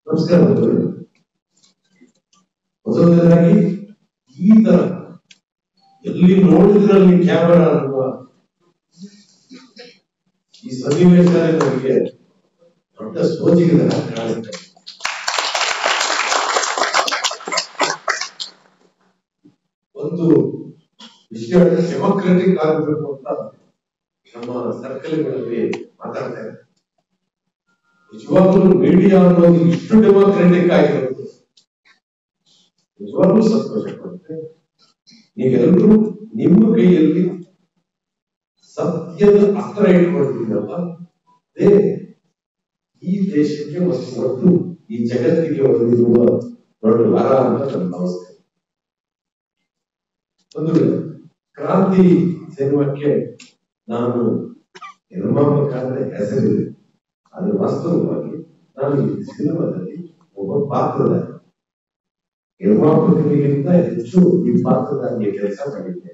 ನಮಸ್ಕಾರ ಬಂಧುಗಳೇ. ಮೊದಲನೇದಾಗಿ ಈ ತರ ಎಲ್ಲಿ ನೋಡಿದ್ರಲ್ಲಿ ಕ್ಯಾಮರಾ ಅನ್ನುವ ಈ ಸನ್ನಿವೇಶ ನಮಗೆ ದೊಡ್ಡ ಸೋಜಿಗೆ ಕಾಣುತ್ತೆ ಒಂದು ವಿಷಯ ಡೆಮೋಕ್ರೆಟಿಕ್ ಆಗಬೇಕು ಅಂತ ನಮ್ಮ ಸರ್ಕಲ್ಗಳಲ್ಲಿ ಮಾತಾಡ್ತಾ ಇದ್ದಾರೆ ನಿಜವಾಗ್ಲೂ ಮೀಡಿಯಾ ಅನ್ನೋದು ಇಷ್ಟು ಡೆಮೋಕ್ರೆಟಿಕ್ ಆಗಿರೋದು ನಿಜವಾಗ್ಲೂ ಸಂತೋಷ ಪಡುತ್ತೆ ನೀವೆಲ್ಲರೂ ನಿಮ್ಮ ಕೈಯಲ್ಲಿ ಸತ್ಯದ ಅಸ್ತ್ರ ಇಟ್ಕೊಳ್ತೀರಲ್ಲ ಅದೇ ಈ ದೇಶಕ್ಕೆ ಮತ್ತು ಒಟ್ಟು ಈ ಜಗತ್ತಿಗೆ ಒದಗಿರುವ ದೊಡ್ಡ ವರ ಅಂತ ನನ್ನ ಭಾವಿಸ್ತೇನೆ ಒಂದು ಕ್ರಾಂತಿ ಸಿನಿಮಾಕ್ಕೆ ನಾನು ನಿರ್ಮಾಪಕ ಅಂದ್ರೆ ಹೆಸರಿದೆ ಅದು ವಾಸ್ತವವಾಗಿ ನಾನು ಈ ಸಿನಿಮಾದಲ್ಲಿ ಒಬ್ಬ ಪಾತ್ರಧಾರಿ ನಿರ್ಮಾಪಕರಿಗಿಂತ ಹೆಚ್ಚು ಈ ಪಾತ್ರಧಾರಿಯ ಕೆಲಸ ಮಾಡಿದ್ದೇನೆ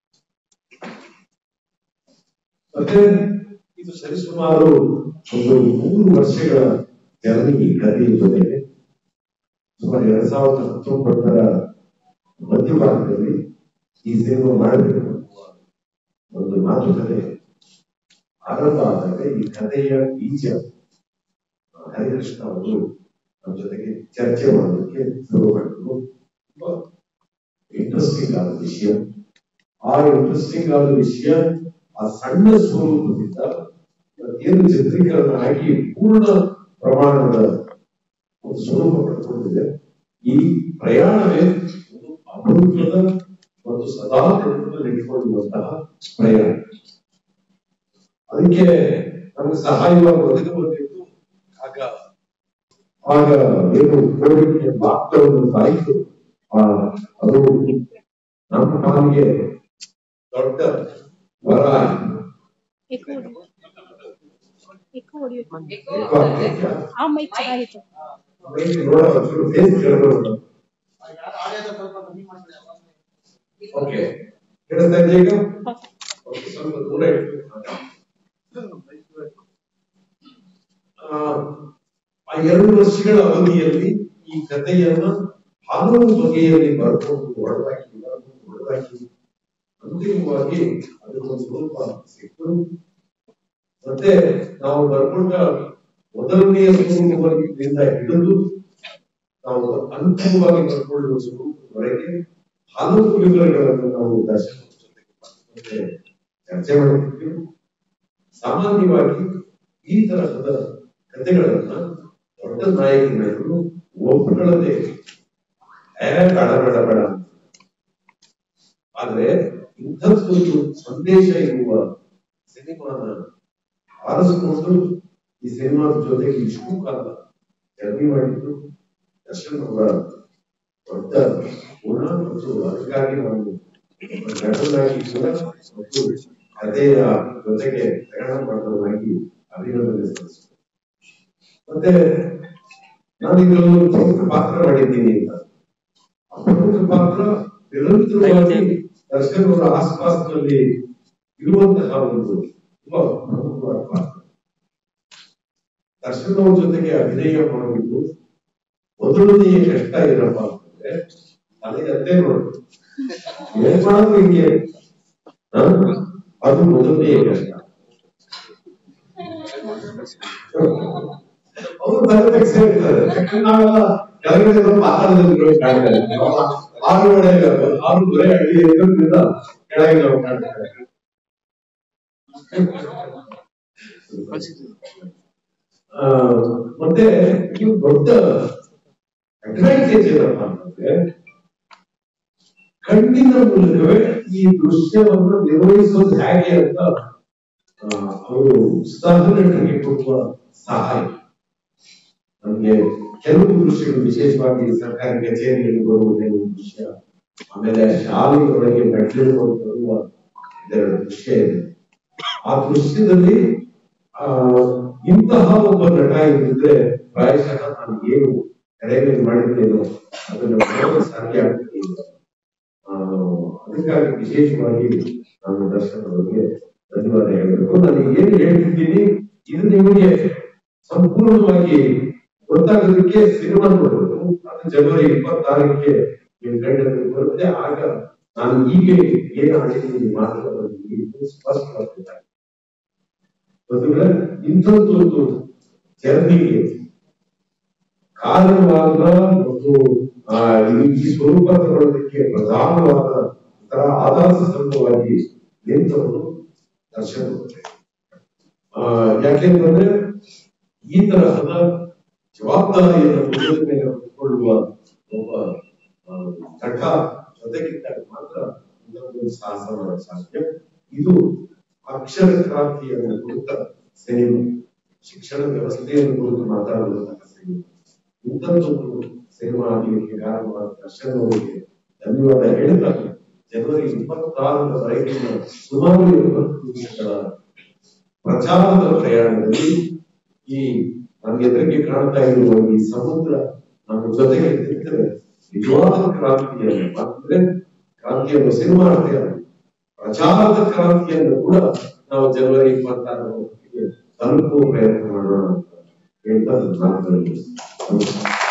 ಮತ್ತೆ ಇದು ಸರಿಸುಮಾರು ಒಂದು ಮೂರು ವರ್ಷಗಳ ಜರ್ನಿ ಈ ಕಥೆಯ ಜೊತೆಗೆ ಸುಮಾರು ಎರಡ್ ಸಾವಿರದ ಹತ್ತೊಂಬತ್ತರ ಮಧ್ಯಭಾಗದಲ್ಲಿ ಈ ಸಿನಿಮಾ ಮಾಡಬೇಕು ಅನ್ನುವ ಒಂದು ಮಾತುಕತೆ ಆರಂಭ ಆದಾಗ ಈ ಕಥೆಯ ಬೀಜ ಹರಿಕೃಷ್ಣ ಅವರು ನಮ್ಮ ಜೊತೆಗೆ ಚರ್ಚೆ ಮಾಡೋದಕ್ಕೆ ಶುರು ಮಾಡಿದ್ರು ತುಂಬಾ ಇಂಟ್ರೆಸ್ಟಿಂಗ್ ಆದ ವಿಷಯ ಆ ಇಂಟ್ರೆಸ್ಟಿಂಗ್ ಆದ ವಿಷಯ ಆ ಸಣ್ಣ ಸ್ವರೂಪದಿಂದ ಏನು ಚಿತ್ರೀಕರಣ ಆಗಿ ಪೂರ್ಣ ಪ್ರಮಾಣದ ಒಂದು ಸ್ವರೂಪ ಪಡ್ಕೊಂಡಿದೆ ಈ ಪ್ರಯಾಣವೇ ಒಂದು ಅಮೃತದ ಮತ್ತು ಸದಾ ನೆನಪಿನಲ್ಲಿ ಇಟ್ಕೊಳ್ಳುವಂತಹ ಪ್ರಯಾಣ ಅದಕ್ಕೆ ನಮಗೆ ಸಹಾಯವಾಗಿ ಒದಗಿ ಬಂದಿದ್ದು ಆಗ ಆಗ ಏನು ಕೋವಿಡ್ ಲಾಕ್ಡೌನ್ ಆಯಿತು ಆ, ಅದು ನಮ್ಮ ಪಾಲಿಗೆ ದೊಡ್ಡ ವರ ಆಯಿತು ಎಕೋ ಎಕೋ ಹೊಡಿಯುತ್ತೆ ఎక్కువ ಆಗ್ತಿದ್ಯಾ? ಆ ಮೈಕ್ ಚೆನ್ನಾಗಿತ್ತು ಮೈಕ್ ನೋಡೋ ಒಂಚೂರು face ಕೆಳಗಡೆ ನೋಡು. ಓಕೆ ಕೇಳಿಸ್ತಾ ಇದೆಯಾ ಈಗ ಓಕೆ, ಸ್ವಲ್ಪ ದೂರ ಇಟ್ಟು ಆ, ಆ ಎರಡು ವರ್ಷಗಳ ಅವಧಿಯಲ್ಲಿ ಈ ಕಥೆಯನ್ನ ಹಲವು ಬಗೆಯಲ್ಲಿ ಬರ್ಕೊಂಡು ಹೊಡೆದಾಕಿ ಬರ್ಕೊಂಡು ಹೊಡೆದಾಕಿ ಅಂತಿಮವಾಗಿ ಅದಕ್ಕೊಂದು ಸ್ವರೂಪ ಸಿಕ್ತು ಮತ್ತೆ ನಾವು ಬರ್ಕೊಂಡ ಮೊದಲನೆಯ ಸ್ವರೂಪದಿಂದ ಹಿಡಿದು ನಾವು ಅಂತಿಮವಾಗಿ ಬರ್ಕೊಳ್ಳುವ ಸ್ವರೂಪದವರೆಗೆ ಹಲವು ವಿವರಗಳನ್ನು ನಾವು ದರ್ಶನದ ಜೊತೆಗೆ ಮತ್ತೆ ಚರ್ಚೆ ಮಾಡಿದ್ವಿ ಸಾಮಾನ್ಯವಾಗಿ ಈ ತರಹದ ಕಥೆಗಳನ್ನ ದೊಡ್ಡ ನಾಯಕರು ಒಪ್ಪಿಕೊಳ್ಳದೆ ಏ ಬೇಡ ಬೇಡ ಬೇಡ ಅಂತ. ಆದ್ರೆ ಇಂಥದ್ದೊಂದು ಸಂದೇಶ ಇರುವ ಸಿನಿಮಾನ ಆರಿಸಿಕೊಂಡು ಈ ಸಿನಿಮಾದ ಜೊತೆಗೆ ಇಷ್ಟು ಕಾಲ ಜರ್ನಿ ಮಾಡಿದ್ದು ದರ್ಶನ್ ಅವರ ದೊಡ್ಡ ಗುಣ ಮತ್ತು ಅದಕ್ಕಾಗಿ ನಾವು ನಟನಾಗಿ ಕೂಡ ಮತ್ತು ಕಥೆಯ ಜೊತೆಗೆ ಪ್ರಯಾಣ ಮಾಡೋದಾಗಿ ಅಭಿನಂದನೆ ಸಲ್ಲಿಸ್ತೇನೆ ಮತ್ತೆ ನಾನು ಇದರಲ್ಲಿ ಒಂದು ಪ್ರಮುಖ ಪಾತ್ರ ಮಾಡಿದ್ದೀನಿ ಅಂತ ಆ ಪ್ರಮುಖ ಪಾತ್ರ ನಿರಂತರವಾಗಿ ದರ್ಶನ್ ಅವರ ಆಸ್ಪಾಸ್ನಲ್ಲಿ ಇರುವಂತಹ ಒಂದು ತುಂಬಾ ಪ್ರಮುಖವಾದ ಪಾತ್ರ ದರ್ಶನ್ ಅವ್ರ ಜೊತೆಗೆ ಅಭಿನಯ ಮಾಡೋದು ಮೊದಲನೆಯ ಕಷ್ಟ ಏನಪ್ಪಾ ಅಂತಂದ್ರೆ ನನಗೆ ಅದೇ ನೋಡು ಏನ್ ಮಾಡೋದು ಹಿಂಗೆ ಹ? ಅದು ಮೊದಲನೆಯ ಕಷ್ಟ ಅವರು ತಲೆ ತೆಗ್ಸೇ ಇರ್ತಾರೆ ಯಾಕಂದ್ರೆ ನಾವೆಲ್ಲ ಕೆಳಗಡೆ ಬಂದು ಮಾತಾಡೋದು ಕಾಣ್ತಾರೆ ಆರು ಕಡೆ ಆರು ಬರೇ ಅಡ್ಡಿ ಇರೋದ್ರಿಂದ ಕೆಳಗೆ ನಾವು ಕಾಣ್ತಾರೆ ಆ, ಮತ್ತೆ ಇದು ದೊಡ್ಡ ಅಡ್ವಾಂಟೇಜ್ ಏನಪ್ಪಾ ಅಂತಂದ್ರೆ ಕಣ್ಣಿನ ಮೂಲಕವೇ ಈ ದೃಶ್ಯವನ್ನು ನಿರ್ವಹಿಸೋದು ಹೇಗೆ ಅಂತ ಆ, ಅವರು ಉತ್ಸಾಹನಟರಿಗೆ ಕೊಡುವ ಸಹಾಯ ನಮ್ಗೆ ಕೆಲವು ದೃಶ್ಯಗಳು ವಿಶೇಷವಾಗಿ ಸರ್ಕಾರಿ ಕಚೇರಿಯಲ್ಲಿ ಬರುವ ಕೆಲವು ದೃಶ್ಯ ಆಮೇಲೆ ಶಾಲೆಗಳೊಳಗೆ ಮೆಟ್ಟಿಲುಗಳು ಬರುವ ಇದೆರಡು ದೃಶ್ಯ ಇದೆ ಆ ದೃಶ್ಯದಲ್ಲಿ ಆ ಇಂತಹ ಒಬ್ಬ ನಟ ಇದ್ದಿದ್ರೆ ಪ್ರಾಯಶಃ ನಾನು ಏನು ಕರೆಯಲ್ಲಿ ಮಾಡಿದ್ದೇನೋ ಅದನ್ನು ಮಾಡಲು ಸಾಧ್ಯ ಆಗ್ತಿಲ್ಲ ಆ, ಅದಕ್ಕಾಗಿ ವಿಶೇಷವಾಗಿ ನಾನು ದರ್ಶನ್ ಅವರಿಗೆ ಧನ್ಯವಾದ ಹೇಳಬೇಕು ನಾನು ಏನು ಹೇಳ್ತಿದ್ದೀನಿ ಇದು ನಿಮಗೆ ಸಂಪೂರ್ಣವಾಗಿ ಗೊತ್ತಾಗೋದಕ್ಕೆ ಸಿನಿಮಾ ನೋಡೋದು ಅದು ಜನವರಿ ಇಪ್ಪತ್ತಾರಕ್ಕೆ ನಿಮ್ ಗಂಡನಿಗೆ ಬರುತ್ತೆ ಆಗ ನಾನು ಈಗ ಏನ್ ಆಡಿದ್ದೀನಿ ಮಾತುಗಳಲ್ಲಿ ಸ್ಪಷ್ಟವಾಗಿ ಗೊತ್ತಾಗುತ್ತೆ ಮದುವೆ ಇಂಥದ್ದೊಂದು ಜರ್ನಿಗೆ ಕಾರಣವಾದ ಮತ್ತು ಆ, ಈ- ಈ ಸ್ವರೂಪ ತಗೊಳ್ಳೋದಕ್ಕೆ ಪ್ರಧಾನವಾದ ತರ ಆಧಾರ ಸ್ತಂಭವಾಗಿ ನಿಂತವರು ದರ್ಶನ್ ಅವರೇ. ಆ ಯಾಕೆಂತಂದ್ರೆ ಈ ತರಹದ ಜವಾಬ್ದಾರಿಯನ್ನು ಭುಜದ ಮೇಲೆ ಹೊತ್ತುಕೊಳ್ಳುವ ಒಬ್ಬ ಆ, ನಟ ಜೊತೆಗಿದ್ದಾಗ ಮಾತ್ರ ಇದೊಂದು ಸಾಹಸ ಮಾಡಲು ಸಾಧ್ಯ ಇದು ಅಕ್ಷರ ಕ್ರಾಂತಿಯನ್ನು ಕುರಿತ ಸಿನಿಮಾ ಶಿಕ್ಷಣ ವ್ಯವಸ್ಥೆಯನ್ನು ಕುರಿತು ಮಾತಾಡುವಂತಹ ಸಿನಿಮಾ ಇಂಥದ್ದೊಂದು ಸಿನಿಮಾ ಆಗಲಿಕ್ಕೆ ಕಾರಣವಾದ ದರ್ಶನ್ ಅವರಿಗೆ ಧನ್ಯವಾದ ಹೇಳ್ತಾ ಜನವರಿ ಇಪ್ಪತ್ತಾರರವರೆಗಿನ ಸುಮಾರು ಎಂಬತ್ತು ದಿವಸಗಳ ಪ್ರಚಾರದ ಪ್ರಯಾಣದಲ್ಲಿ ಈ ನನ್ನ ಎದುರಿಗೆ ಕಾಣ್ತಾ ಇರುವ ಈ ಸಮುದ್ರ ನಮ್ಮ ಜೊತೆಗೆ ನಿಂತರೆ ನಿಜವಾದ ಕ್ರಾಂತಿಯನ್ನು ಅಂದ್ರೆ ಕ್ರಾಂತಿಯನ್ನು ಸಿನಿಮಾ ಅಷ್ಟೇ ಅಲ್ಲ ಪ್ರಚಾರದ ಕ್ರಾಂತಿಯನ್ನು ಕೂಡ ನಾವು ಜನವರಿ ಇಪ್ಪತ್ತಾರರ ಹೊತ್ತಿಗೆ ತಲುಪುವ ಪ್ರಯತ್ನ ಮಾಡೋಣ ಅಂತ ಹೇಳ್ತಾ ನನ್ನ ಮಾತುಗಳನ್ನು ಮುಗಿಸ್ತೇನೆ. ನಮಸ್ಕಾರ